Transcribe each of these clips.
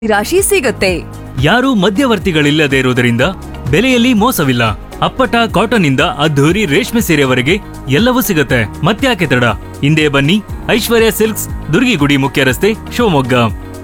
ರಾಶಿ ಸಿಗುತ್ತೆ ಯಾರೂ ಮಧ್ಯವರ್ತಿಗಳಿಲ್ಲದೆ ಇರುವುದರಿಂದ ಬೆಲೆಯಲ್ಲಿ ಮೋಸವಿಲ್ಲ ಅಪ್ಪಟ ಕಾಟನ್ ಇಂದ ಅದ್ಧೂರಿ ರೇಷ್ಮೆ ಸೀರೆವರೆಗೆ ಎಲ್ಲವೂ ಸಿಗುತ್ತೆ ಮತ್ತ್ಯಾಕೆ ತಡ ಹಿಂದೆ ಬನ್ನಿ ಐಶ್ವರ್ಯ ಸಿಲ್ಕ್ಸ್ ದುರ್ಗಿಗುಡಿ ಮುಖ್ಯ ರಸ್ತೆ ಶಿವಮೊಗ್ಗ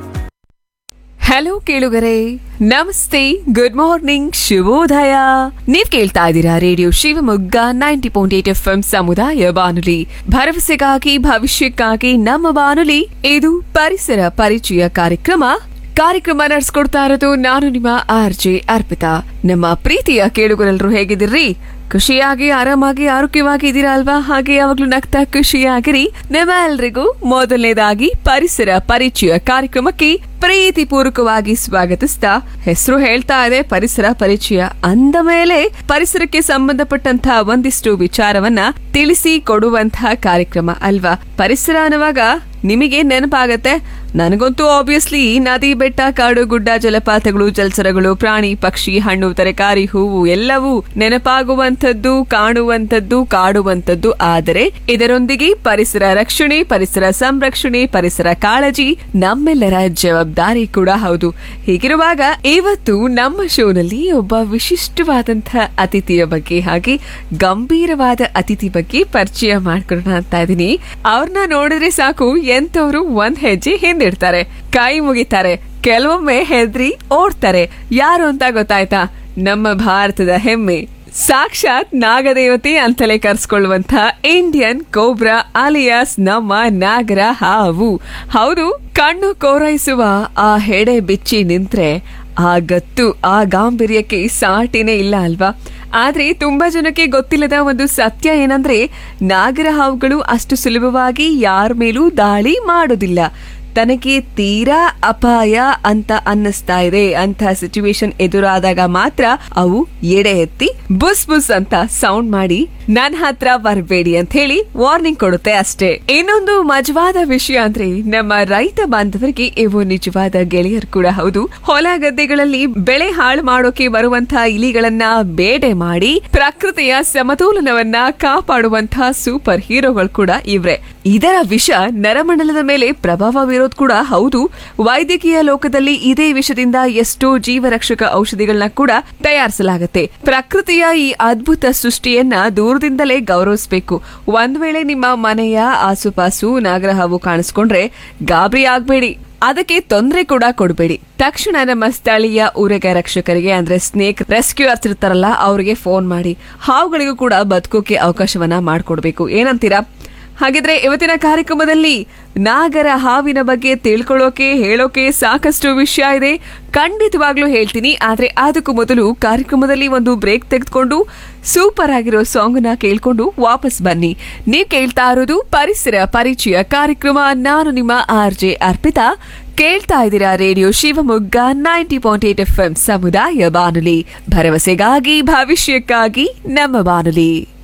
ಹಲೋ ಕೇಳುಗರೆ ನಮಸ್ತೆ ಗುಡ್ ಮಾರ್ನಿಂಗ್ ಶುಭೋದಯ ನೀವ್ ಕೇಳ್ತಾ ಇದ್ದೀರಾ radio Shivamogga ninety point eight F M ಸಮುದಾಯ ಬಾನುಲಿ ಭರವಸೆಗಾಗಿ ಭವಿಷ್ಯಕ್ಕಾಗಿ ನಮ್ಮ ಬಾನುಲಿ ಇದು ಪರಿಸರ ಪರಿಚಯ ಕಾರ್ಯಕ್ರಮ ಕಾರ್ಯಕ್ರಮ ನಡೆಸ್ಕೊಡ್ತಾ ಇರೋದು ನಾನು ನಿಮ್ಮ ಆರ್ ಜೆ ಅರ್ಪಿತಾ ನಮ್ಮ ಪ್ರೀತಿಯ ಕೇಳುಗರೆಲ್ಲರೂ ಹೇಗಿದ್ದೀರಿ ಖುಷಿಯಾಗಿ ಆರಾಮಾಗಿ ಆರೋಗ್ಯವಾಗಿ ಇದ್ದೀರಾ ಅಲ್ವಾ ಹಾಗೆ ಯಾವಾಗ್ಲೂ ನಗ್ತಾ ಖುಷಿಯಾಗಿರಿ ನಿಮ್ಮ ಎಲ್ರಿಗೂ ಮೊದಲನೇದಾಗಿ ಪರಿಸರ ಪರಿಚಯ ಕಾರ್ಯಕ್ರಮಕ್ಕೆ ಪ್ರೀತಿ ಪೂರ್ವಕವಾಗಿ ಸ್ವಾಗತಿಸ್ತಾ ಹೆಸರು ಹೇಳ್ತಾ ಇದೆ ಪರಿಸರ ಪರಿಚಯ ಅಂದ ಮೇಲೆ ಪರಿಸರಕ್ಕೆ ಸಂಬಂಧಪಟ್ಟಂತಹ ಒಂದಿಷ್ಟು ವಿಚಾರವನ್ನ ತಿಳಿಸಿ ಕೊಡುವಂತಹ ಕಾರ್ಯಕ್ರಮ ಅಲ್ವಾ ಪರಿಸರ ಅನ್ನುವಾಗ ನಿಮಗೆ ನೆನಪಾಗತ್ತೆ ನನಗಂತೂ ಆಬ್ವಿಯಸ್ಲಿ ನದಿ ಬೆಟ್ಟ ಕಾಡು ಗುಡ್ಡ ಜಲಪಾತಗಳು ಜಲಚರಗಳು ಪ್ರಾಣಿ ಪಕ್ಷಿ ಹಣ್ಣು ತರಕಾರಿ ಹೂವು ಎಲ್ಲವೂ ನೆನಪಾಗುವಂಥದ್ದು ಕಾಣುವಂಥದ್ದು ಕಾಡುವಂಥದ್ದು ಆದರೆ ಇದರೊಂದಿಗೆ ಪರಿಸರ ರಕ್ಷಣೆ ಪರಿಸರ ಸಂರಕ್ಷಣೆ ಪರಿಸರ ಕಾಳಜಿ ನಮ್ಮೆಲ್ಲರ ಜವಾಬ್ದಾರಿ ಕೂಡ ಹೌದು ಹೀಗಿರುವಾಗ ಇವತ್ತು ನಮ್ಮ ಶೋನಲ್ಲಿ ಒಬ್ಬ ವಿಶಿಷ್ಟವಾದಂತಹ ಅತಿಥಿಯ ಬಗ್ಗೆ ಹಾಗೆ ಗಂಭೀರವಾದ ಅತಿಥಿ ಬಗ್ಗೆ ಪರಿಚಯ ಮಾಡ್ಕೊಳ್ಳೋಣ ಅಂತ ಇದ್ದೀನಿ ಅವ್ರನ್ನ ನೋಡಿದ್ರೆ ಸಾಕು ಎಂತವ್ರು ಒಂದ್ ಹೆಜ್ಜೆ ಹಿಂದಿಡ್ತಾರೆ ಕೈ ಮುಗಿತಾರೆ ಕೆಲವೊಮ್ಮೆ ಹೆದ್ರಿ ಓಡ್ತಾರೆ ಯಾರು ಅಂತ ಗೊತ್ತಾಯ್ತಾ ನಮ್ಮ ಭಾರತದ ಹೆಮ್ಮೆ ಸಾಕ್ಷಾತ್ ನಾಗದೇವತೆ ಅಂತಲೇ ಕರ್ಸ್ಕೊಳ್ಳುವಂತ ಇಂಡಿಯನ್ ಕೋಬ್ರಾ ಅಲಿಯಾಸ್ ನಮ್ಮ ನಾಗರ ಹಾವು ಹೌದು ಕಣ್ಣು ಕೋರೈಸುವ ಆ ಹೆಡೆ ಬಿಚ್ಚಿ ನಿಂತ್ರೆ ಆ ಗತ್ತು ಆ ಗಾಂಭೀರ್ಯಕ್ಕೆ ಸಾಟಿನೇ ಇಲ್ಲ ಅಲ್ವಾ ಆದ್ರೆ ತುಂಬಾ ಜನಕ್ಕೆ ಗೊತ್ತಿಲ್ಲದ ಒಂದು ಸತ್ಯ ಏನಂದ್ರೆ ನಾಗರ ಹಾವುಗಳು ಅಷ್ಟು ಸುಲಭವಾಗಿ ಯಾರ ಮೇಲೂ ದಾಳಿ ಮಾಡೋದಿಲ್ಲ ತನಗೆ ತೀರಾ ಅಪಾಯ ಅಂತ ಅನ್ನಿಸ್ತಾ ಇದೆ ಅಂತ ಸಿಚುವೇಶನ್ ಎದುರಾದಾಗ ಮಾತ್ರ ಅವು ಎಡೆ ಎತ್ತಿ ಬುಸ್ ಬುಸ್ ಅಂತ ಸೌಂಡ್ ಮಾಡಿ ನನ್ ಹತ್ರ ಬರಬೇಡಿ ಅಂತ ಹೇಳಿ ವಾರ್ನಿಂಗ್ ಕೊಡುತ್ತೆ ಅಷ್ಟೇ ಇನ್ನೊಂದು ಮಜವಾದ ವಿಷಯ ಅಂದ್ರೆ ನಮ್ಮ ರೈತ ಬಾಂಧವರಿಗೆ ಇವು ನಿಜವಾದ ಗೆಳೆಯರು ಕೂಡ ಹೌದು ಹೊಲ ಗದ್ದೆಗಳಲ್ಲಿ ಬೆಳೆ ಹಾಳು ಮಾಡೋಕೆ ಬರುವಂತಹ ಇಲಿಗಳನ್ನ ಬೇಟೆ ಮಾಡಿ ಪ್ರಕೃತಿಯ ಸಮತೋಲನವನ್ನ ಕಾಪಾಡುವಂತಹ ಸೂಪರ್ ಹೀರೋಗಳು ಕೂಡ ಇವ್ರೆ ಇದರ ವಿಷ ನರಮಂಡಲದ ಮೇಲೆ ಪ್ರಭಾವ ಬೀರೋದು ಕೂಡ ಹೌದು ವೈದ್ಯಕೀಯ ಲೋಕದಲ್ಲಿ ಇದೇ ವಿಷದಿಂದ ಎಷ್ಟೋ ಜೀವರಕ್ಷಕ ಔಷಧಿಗಳನ್ನ ಕೂಡ ತಯಾರಿಸಲಾಗುತ್ತೆ ಪ್ರಕೃತಿಯ ಈ ಅದ್ಭುತ ಸೃಷ್ಟಿಯನ್ನ ದೂರದಿಂದಲೇ ಗೌರವಿಸಬೇಕು ಒಂದ್ ವೇಳೆ ನಿಮ್ಮ ಮನೆಯ ಆಸುಪಾಸು ನಾಗರಹಾವು ಕಾಣಿಸ್ಕೊಂಡ್ರೆ ಗಾಬರಿ ಆಗ್ಬೇಡಿ ಅದಕ್ಕೆ ತೊಂದರೆ ಕೂಡ ಕೊಡಬೇಡಿ ತಕ್ಷಣ ನಮ್ಮ ಸ್ಥಳೀಯ ಊರಗ ರಕ್ಷಕರಿಗೆ ಅಂದ್ರೆ ಸ್ನೇಕ್ ರೆಸ್ಕ್ಯೂರ್ಸ್ ಇರ್ತಾರಲ್ಲ ಅವರಿಗೆ ಫೋನ್ ಮಾಡಿ ಹಾವುಗಳಿಗೂ ಕೂಡ ಬದುಕೋಕೆ ಅವಕಾಶವನ್ನ ಮಾಡ್ಕೊಡ್ಬೇಕು ಏನಂತೀರಾ ಹಾಗಿದ್ರೆ ಇವತ್ತಿನ ಕಾರ್ಯಕ್ರಮದಲ್ಲಿ ನಾಗರ ಹಾವಿನ ಬಗ್ಗೆ ತಿಳ್ಕೊಳ್ಳೋಕೆ ಹೇಳೋಕೆ ಸಾಕಷ್ಟು ವಿಷಯ ಇದೆ ಖಂಡಿತವಾಗ್ಲೂ ಹೇಳ್ತೀನಿ ಆದ್ರೆ ಅದಕ್ಕೂ ಮೊದಲು ಕಾರ್ಯಕ್ರಮದಲ್ಲಿ ಒಂದು ಬ್ರೇಕ್ ತೆಗೆದುಕೊಂಡು ಸೂಪರ್ ಆಗಿರೋ ಸಾಂಗ್ ನ ಕೇಳ್ಕೊಂಡು ವಾಪಸ್ ಬನ್ನಿ ನೀವ್ ಕೇಳ್ತಾ ಇರೋದು ಪರಿಸರ ಪರಿಚಯ ಕಾರ್ಯಕ್ರಮ ನಾನು ನಿಮ್ಮ ಆರ್ ಜೆ ಅರ್ಪಿತಾ ಕೇಳ್ತಾ ಇದ್ದೀರಾ radio Shivamogga ninety point eight F M ಸಮುದಾಯ ಬಾನುಲಿ ಭರವಸೆಗಾಗಿ ಭವಿಷ್ಯಕ್ಕಾಗಿ ನಮ್ಮ ಬಾನುಲಿ